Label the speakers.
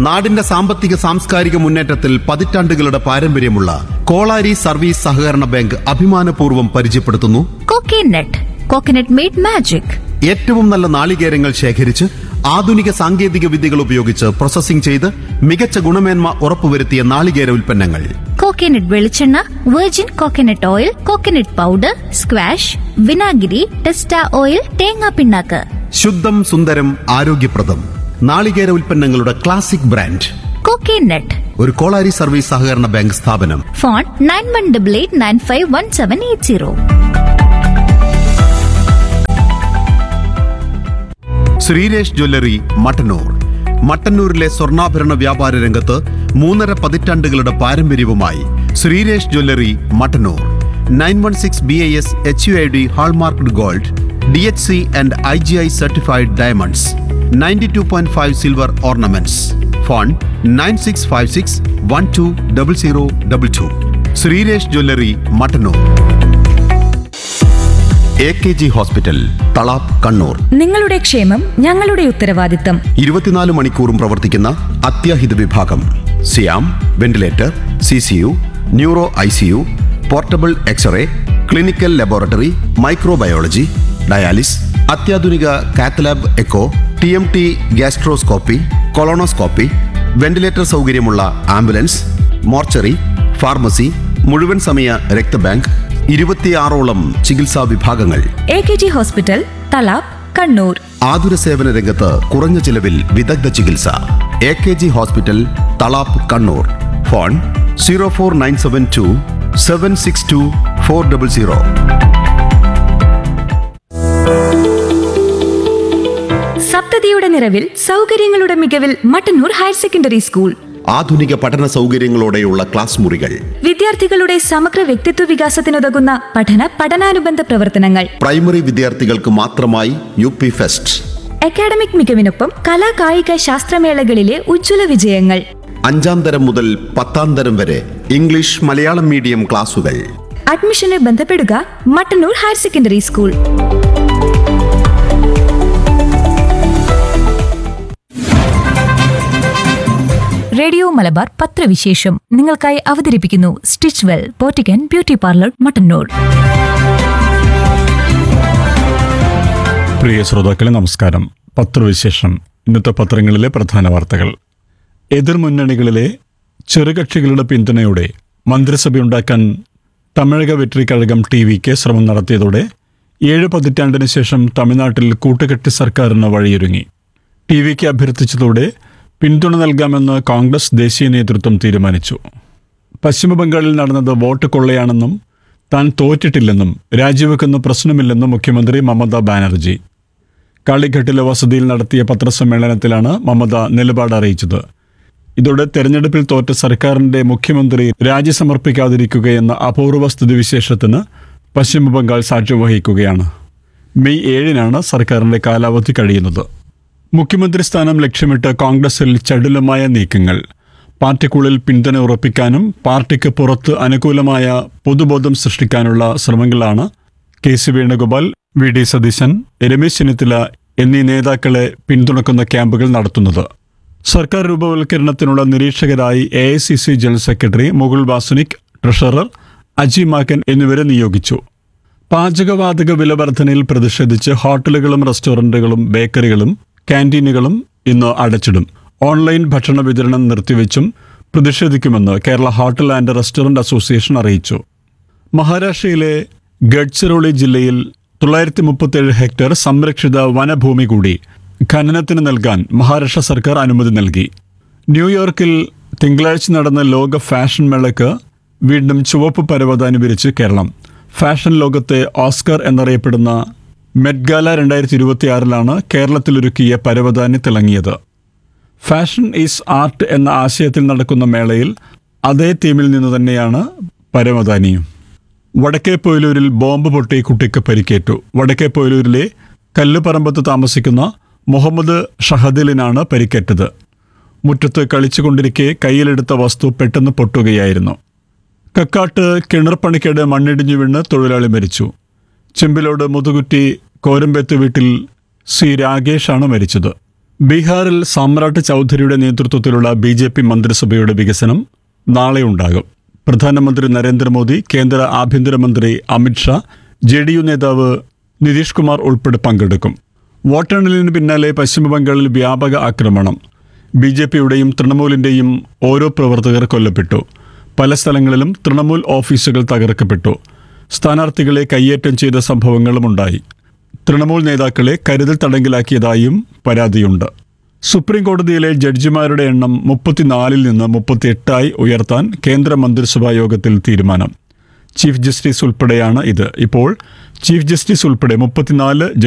Speaker 1: നാടിന്റെ സാമ്പത്തിക സാംസ്കാരിക മുന്നേറ്റത്തിൽ പതിറ്റാണ്ടുകളുടെ പാരമ്പര്യമുള്ള കോളാരി സർവീസ് സഹകരണ ബാങ്ക് അഭിമാനപൂർവ്വം പരിചയപ്പെടുത്തുന്നു
Speaker 2: കോക്കനട്ട് കോക്കനട്ട് മെയ്ഡ് മാജിക്
Speaker 1: ഏറ്റവും നല്ല നാളികേരങ്ങൾ ശേഖരിച്ച് ആധുനിക സാങ്കേതിക വിദ്യകൾ ഉപയോഗിച്ച് പ്രോസസ്സിംഗ് ചെയ്ത് മികച്ച ഗുണമേന്മ ഉറപ്പുവരുത്തിയ നാളികേര ഉൽപ്പന്നങ്ങൾ
Speaker 2: കോക്കനട്ട് വെളിച്ചെണ്ണ virgin coconut oil coconut powder squash വിനാഗിരി ടെസ്റ്റ ഓയിൽ തേങ്ങാ പിണ്ണാക്ക്
Speaker 1: ശുദ്ധം സുന്ദരം ആരോഗ്യപ്രദം നാളികേര ഉൽപ്പന്നങ്ങളുടെ ക്ലാസിക് ബ്രാൻഡ്
Speaker 2: കോക്കനട്ട്
Speaker 1: ഒരു കോളാരി സർവീസ് സഹകരണ ബാങ്ക് സ്ഥാപനം
Speaker 2: phone nine one double eight nine five one seven eight zero
Speaker 1: Sreeresh jewellery Mattannur മട്ടന്നൂരിലെ സ്വർണ്ണാഭരണ വ്യാപാര രംഗത്ത് മൂന്നര പതിറ്റാണ്ടുകളുടെ പാരമ്പര്യവുമായി Sreeresh jewellery Mattannur nine one six B I S H U I D hallmarked gold D H C and I G I certified diamonds ninety two point five silver ornaments phone nine six five six one two double zero double two Sreeresh jewellery Mattannur A K G hospital Thalap Kannur
Speaker 3: നിങ്ങളുടെ ക്ഷേമം ഞങ്ങളുടെ ഉത്തരവാദിത്തം
Speaker 1: ഇരുപത്തിനാല് മണിക്കൂറും പ്രവർത്തിക്കുന്ന അത്യാഹിത വിഭാഗം സിയാം ventilator C C U neuro I C U portable X ray clinical laboratory microbiology dialysis അത്യാധുനിക cath lab echo T M T gastroscopy colonoscopy ventilator സൗകര്യമുള്ള ആംബുലൻസ് മോർച്ചറി ഫാർമസി മുഴുവൻ സമയ രക്തബാങ്ക് ഇരുപത്തിയാറോളം ചികിത്സാ വിഭാഗങ്ങൾ
Speaker 3: A K G hospital Thalap Kannur
Speaker 1: ആതുര സേവന രംഗത്ത് കുറഞ്ഞ ചിലവിൽ വിദഗ്ധ ചികിത്സ A K G hospital Thalap Kannur phone zero four nine seven two seven six two four double zero
Speaker 3: സപ്തതിയുടെ നിറവിൽ സൗകര്യങ്ങളുടെ മികവിൽ മട്ടന്നൂർ ഹയർ സെക്കൻഡറി സ്കൂൾ
Speaker 1: ആധുനിക പഠന സൗകര്യങ്ങളോടെയുള്ള ക്ലാസ് മുറികൾ
Speaker 3: വിദ്യാർത്ഥികളുടെ സമഗ്ര വ്യക്തിത്വ വികാസത്തിനുതകുന്ന പഠന പഠനാനുബന്ധ പ്രവർത്തനങ്ങൾ
Speaker 1: പ്രൈമറി വിദ്യാർത്ഥികൾക്ക് മാത്രമായി യു പി ഫെസ്റ്റ്
Speaker 3: അക്കാഡമിക് മികവിനൊപ്പം കലാ കായിക ശാസ്ത്രമേളകളിലെ ഉജ്ജ്വല വിജയങ്ങൾ
Speaker 1: അഞ്ചാം തരം മുതൽ പത്താം തരം വരെ ഇംഗ്ലീഷ് മലയാളം മീഡിയം ക്ലാസുകൾ
Speaker 3: അഡ്മിഷന് ബന്ധപ്പെടുക Mattannur higher secondary school radio Malabar പത്രവിശേഷം നിങ്ങൾക്കായി അവതരിപ്പിക്കുന്നു സ്റ്റിച്ച് വെൽ പോറ്റിക്കൻ ബ്യൂട്ടി പാർലർ മട്ടന്നൂർ
Speaker 4: പ്രിയ ശ്രോതാക്കളെ നമസ്കാരം പത്രവിശേഷം ഇന്നത്തെ പത്രങ്ങളിലെ പ്രധാന വാർത്തകൾ എതിർമുന്നണികളിലെ ചെറുകക്ഷികളുടെ പിന്തുണയോടെ മന്ത്രിസഭയുണ്ടാക്കാൻ തമിഴക വെട്രി കഴകം ടി വിക്ക് ശ്രമം നടത്തിയതോടെ ഏഴ് പതിറ്റാണ്ടിന് ശേഷം തമിഴ്നാട്ടിൽ കൂട്ടുകെട്ടി സർക്കാരിന് വഴിയൊരുങ്ങി ടി വിക്ക് അഭ്യർത്ഥിച്ചതോടെ പിന്തുണ നൽകാമെന്ന് കോൺഗ്രസ് ദേശീയ നേതൃത്വം തീരുമാനിച്ചു പശ്ചിമബംഗാളിൽ നടന്നത് വോട്ട് കൊള്ളയാണെന്നും താൻ തോറ്റിട്ടില്ലെന്നും രാജിവെക്കുന്ന പ്രശ്നമില്ലെന്നും മുഖ്യമന്ത്രി മമതാ ബാനർജി കാളിഘട്ടിലെ വസതിയിൽ നടത്തിയ പത്രസമ്മേളനത്തിലാണ് മമത നിലപാട് അറിയിച്ചത് ഇതോടെ തെരഞ്ഞെടുപ്പിൽ തോറ്റ സർക്കാരിന്റെ മുഖ്യമന്ത്രി രാജി സമർപ്പിക്കാതിരിക്കുകയെന്ന അപൂർവ സ്ഥിതിവിശേഷത്തിന് പശ്ചിമബംഗാൾ സാക്ഷ്യം വഹിക്കുകയാണ് മെയ് ഏഴിനാണ് സർക്കാരിന്റെ കാലാവധി കഴിയുന്നത് മുഖ്യമന്ത്രി സ്ഥാനം ലക്ഷ്യമിട്ട് കോൺഗ്രസിൽ ചടുലമായ നീക്കങ്ങൾ പാർട്ടിക്കുള്ളിൽ പിന്തുണ ഉറപ്പിക്കാനും പാർട്ടിക്ക് പുറത്ത് അനുകൂലമായ പൊതുബോധം സൃഷ്ടിക്കാനുള്ള ശ്രമങ്ങളാണ് K C Venugopal V D Satheesan Ramesh Chennithala എന്നീ നേതാക്കളെ പിന്തുണക്കുന്ന ക്യാമ്പുകൾ നടത്തുന്നത് സർക്കാർ രൂപവൽക്കരണത്തിനുള്ള നിരീക്ഷകരായി A I C C general secretary Mukul Wasnik treasurer Ajay Maken എന്നിവരെ നിയോഗിച്ചു പാചകവാതക വില വർധനയിൽ പ്രതിഷേധിച്ച് ഹോട്ടലുകളും റെസ്റ്റോറന്റുകളും ബേക്കറികളും ക്യാൻറ്റീനുകളും ഇന്ന് അടച്ചിടും ഓൺലൈൻ ഭക്ഷണ വിതരണം നിർത്തിവെച്ചും പ്രതിഷേധിക്കുമെന്ന് Kerala hotel and restaurant association അറിയിച്ചു മഹാരാഷ്ട്രയിലെ ഗഡ്ചിറോളി ജില്ലയിൽ തൊള്ളായിരത്തി മുപ്പത്തേഴ് ഹെക്ടർ സംരക്ഷിത വനഭൂമി കൂടി ഖനനത്തിന് നൽകാൻ മഹാരാഷ്ട്ര സർക്കാർ അനുമതി നൽകി ന്യൂയോർക്കിൽ തിങ്കളാഴ്ച നടന്ന ലോക ഫാഷൻ മേളയ്ക്ക് വീണ്ടും ചുവപ്പ് പരവതാനി വിരിച്ച് കേരളം ഫാഷൻ ലോകത്തെ ഓസ്കർ എന്നറിയപ്പെടുന്ന മെഡ്ഗാല രണ്ടായിരത്തി ഇരുപത്തിയാറിലാണ് കേരളത്തിലൊരുക്കിയ പരവതാനി തിളങ്ങിയത് ഫാഷൻ ഈസ് ആർട്ട് എന്ന ആശയത്തിൽ നടക്കുന്ന മേളയിൽ അതേ തീമിൽ നിന്ന് തന്നെയാണ് പരവതാനിയും വടക്കേ പൊയിലൂരിൽ ബോംബ് പൊട്ടി കുട്ടിക്ക് പരിക്കേറ്റു വടക്കേ പൊയിലൂരിലെ കല്ലുപറമ്പത്ത് താമസിക്കുന്ന മുഹമ്മദ് ഷഹദിലിനാണ് പരിക്കേറ്റത് മുറ്റത്ത് കളിച്ചുകൊണ്ടിരിക്കെ കയ്യിലെടുത്ത വസ്തു പെട്ടെന്ന് പൊട്ടുകയായിരുന്നു കക്കാട്ട് കിണർ പണിക്കിടെ മണ്ണിടിഞ്ഞു വീണ് തൊഴിലാളി മരിച്ചു ചെമ്പിലോട് മുതുകുറ്റി കോരമ്പേത്ത് വീട്ടിൽ സി രാഗേഷാണ് മരിച്ചത് ബീഹാറിൽ സാമ്രാട്ട് ചൗധരിയുടെ നേതൃത്വത്തിലുള്ള ബി ജെ പി മന്ത്രിസഭയുടെ വികസനം നാളെ ഉണ്ടാകും പ്രധാനമന്ത്രി നരേന്ദ്രമോദി കേന്ദ്ര ആഭ്യന്തരമന്ത്രി അമിത്ഷാ ജെ ഡി യു നേതാവ് നിതീഷ് കുമാർ ഉൾപ്പെടെ പങ്കെടുക്കും വോട്ടെണ്ണലിന് പിന്നാലെ പശ്ചിമബംഗാളിൽ വ്യാപക ആക്രമണം ബി ജെ പിയുടെയും തൃണമൂലിന്റെയും ഓരോ പ്രവർത്തകർ കൊല്ലപ്പെട്ടു പല സ്ഥലങ്ങളിലും തൃണമൂൽ ഓഫീസുകൾ തകർക്കപ്പെട്ടു സ്ഥാനാർത്ഥികളെ കയ്യേറ്റം ചെയ്ത സംഭവങ്ങളുമുണ്ടായി തൃണമൂൽ നേതാക്കളെ കരുതൽ തടങ്കിലാക്കിയതായും പരാതിയുണ്ട് സുപ്രീം കോടതിയിലെ ജഡ്ജിമാരുടെ എണ്ണം മുപ്പത്തിനാലിൽ നിന്ന് മുപ്പത്തിയെട്ടായി ഉയർത്താൻ കേന്ദ്ര മന്ത്രിസഭാ യോഗത്തിൽ തീരുമാനം ചീഫ് ജസ്റ്റിസ് ഉൾപ്പെടെയാണ് ഇത് ഇപ്പോൾ ചീഫ് ജസ്റ്റിസ് ഉൾപ്പെടെ മുപ്പത്തിനാല്